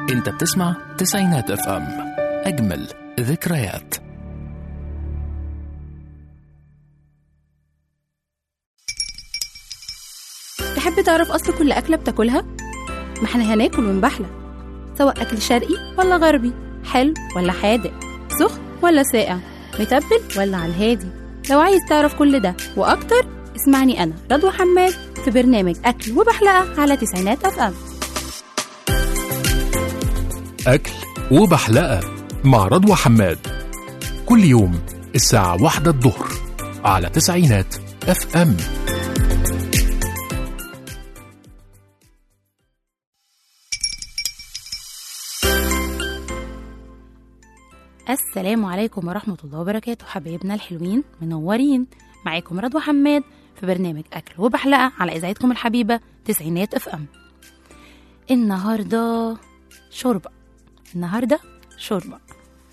انت بتسمع تسعينات اف ام اجمل ذكريات تحب تعرف أصل كل أكلة بتاكلها؟ ما احنا هناكل ونبحلى سواء أكل شرقي ولا غربي حلو ولا حادق سخن ولا ساقع متبل ولا على الهادي لو عايز تعرف كل ده وأكتر اسمعني أنا رضوى حماد في برنامج أكل وبحلقة على تسعينات أف أم أكل وبحلقة مع رضوى حماد كل يوم الساعة واحدة الظهر على تسعينات اف ام السلام عليكم ورحمة الله وبركاته حبايبنا الحلوين منورين معاكم رضوى حماد في برنامج أكل وبحلقة على إذاعتكم الحبيبة تسعينات اف ام النهاردة شوربة النهاردة شوربة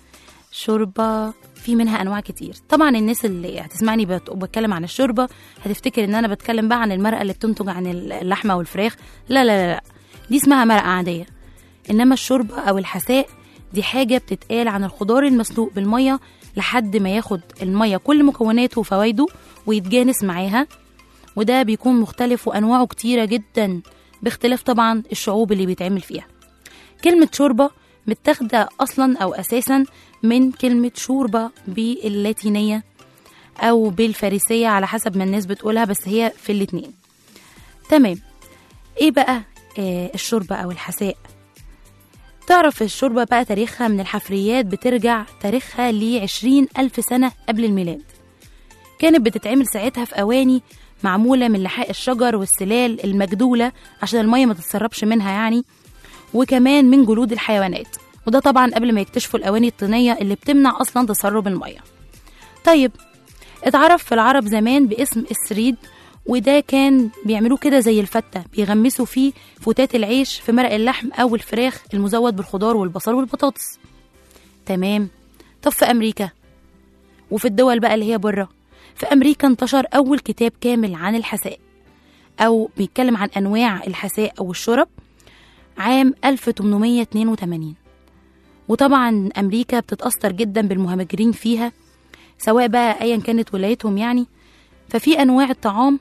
شوربة في منها أنواع كتير طبعا الناس اللي هتسمعني بت- بتكلم عن الشوربة هتفتكر إن أنا بتكلم بقى عن المرقة اللي بتنتج عن اللحمة والفراخ لا لا لا, لا. دي اسمها مرقة عادية إنما الشوربة أو الحساء دي حاجة بتتقال عن الخضار المسلوق بالمية لحد ما ياخد المية كل مكوناته وفوائده ويتجانس معاها وده بيكون مختلف وأنواعه كتيرة جدا باختلاف طبعا الشعوب اللي بيتعمل فيها كلمة شوربة متاخدة أصلا أو أساسا من كلمة شوربة باللاتينية أو بالفارسية على حسب ما الناس بتقولها بس هي في الاتنين تمام إيه بقى آه الشوربة أو الحساء تعرف الشوربة بقى تاريخها من الحفريات بترجع تاريخها لعشرين ألف سنة قبل الميلاد كانت بتتعمل ساعتها في أواني معمولة من لحاء الشجر والسلال المجدولة عشان المية ما تتسربش منها يعني وكمان من جلود الحيوانات وده طبعا قبل ما يكتشفوا الأواني الطينية اللي بتمنع أصلا تسرب المية طيب اتعرف في العرب زمان باسم السريد وده كان بيعملوه كده زي الفتة بيغمسوا فيه فتات العيش في مرق اللحم أو الفراخ المزود بالخضار والبصل والبطاطس تمام طب في أمريكا وفي الدول بقى اللي هي بره في أمريكا انتشر أول كتاب كامل عن الحساء أو بيتكلم عن أنواع الحساء أو الشرب عام 1882 وطبعا أمريكا بتتأثر جدا بالمهاجرين فيها سواء بقى أيا كانت ولايتهم يعني ففي أنواع الطعام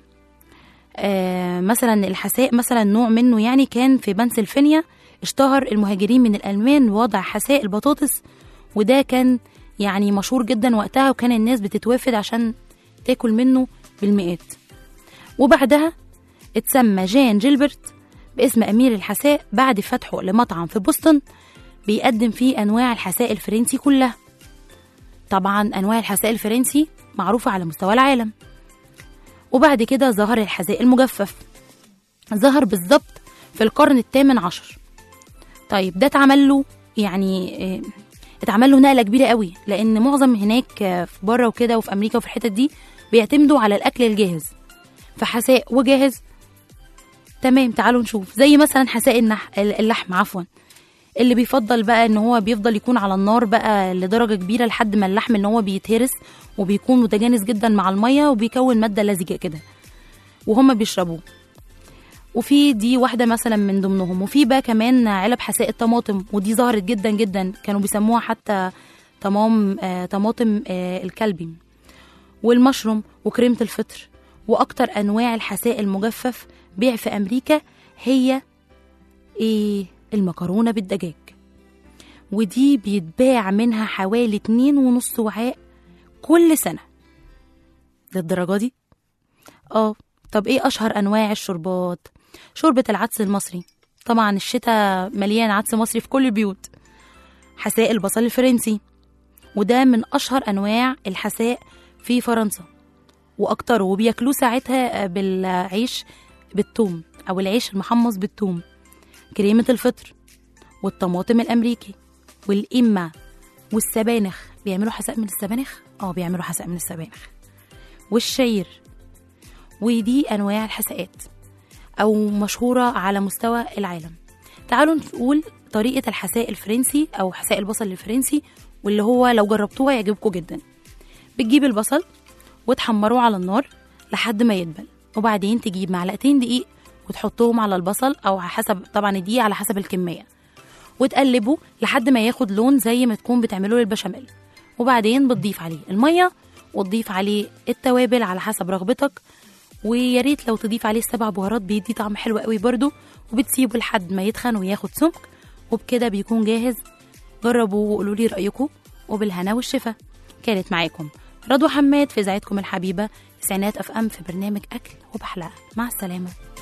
آه مثلا الحساء مثلا نوع منه يعني كان في بنسلفانيا اشتهر المهاجرين من الألمان بوضع حساء البطاطس وده كان يعني مشهور جدا وقتها وكان الناس بتتوافد عشان تاكل منه بالمئات وبعدها اتسمى جان جيلبرت باسم أمير الحساء بعد فتحه لمطعم في بوسطن بيقدم فيه أنواع الحساء الفرنسي كلها طبعا أنواع الحساء الفرنسي معروفة على مستوى العالم وبعد كده ظهر الحذاء المجفف ظهر بالظبط في القرن الثامن عشر طيب ده اتعمل له يعني آه، اتعمل له نقله كبيره قوي لان معظم هناك آه، في بره وكده وفي امريكا وفي الحتت دي بيعتمدوا على الاكل الجاهز فحساء وجاهز تمام تعالوا نشوف زي مثلا حساء النح... اللحم عفوا اللي بيفضل بقى ان هو بيفضل يكون على النار بقى لدرجه كبيره لحد ما اللحم ان هو بيتهرس وبيكون متجانس جدا مع الميه وبيكون ماده لزجه كده وهم بيشربوه وفي دي واحده مثلا من ضمنهم وفي بقى كمان علب حساء الطماطم ودي ظهرت جدا جدا كانوا بيسموها حتى طمام آه طماطم آه الكلبي والمشروم وكريمه الفطر واكتر انواع الحساء المجفف بيع في امريكا هي ايه المكرونه بالدجاج ودي بيتباع منها حوالي اتنين ونص وعاء كل سنة للدرجة دي؟ اه طب ايه أشهر أنواع الشربات؟ شوربة العدس المصري طبعا الشتاء مليان عدس مصري في كل البيوت حساء البصل الفرنسي وده من أشهر أنواع الحساء في فرنسا وأكتر وبياكلوه ساعتها بالعيش بالثوم أو العيش المحمص بالثوم كريمة الفطر والطماطم الأمريكي والإمة والسبانخ بيعملوا حساء من السبانخ؟ اه بيعملوا حساء من السبانخ والشعير ودي أنواع الحساءات أو مشهورة على مستوى العالم تعالوا نقول طريقة الحساء الفرنسي أو حساء البصل الفرنسي واللي هو لو جربتوه هيعجبكم جدا بتجيب البصل وتحمروه على النار لحد ما يدبل وبعدين تجيب معلقتين دقيق وتحطهم على البصل او على حسب طبعا الدقيق على حسب الكميه وتقلبه لحد ما ياخد لون زي ما تكون بتعمله للبشاميل وبعدين بتضيف عليه الميه وتضيف عليه التوابل على حسب رغبتك ويا ريت لو تضيف عليه السبع بهارات بيدي طعم حلو قوي برده وبتسيبه لحد ما يتخن وياخد سمك وبكده بيكون جاهز جربوا وقولوا لي رايكم وبالهنا والشفا كانت معاكم رضوى حماد في اذاعتكم الحبيبه تسعينات اف ام في برنامج اكل وبحلقه مع السلامه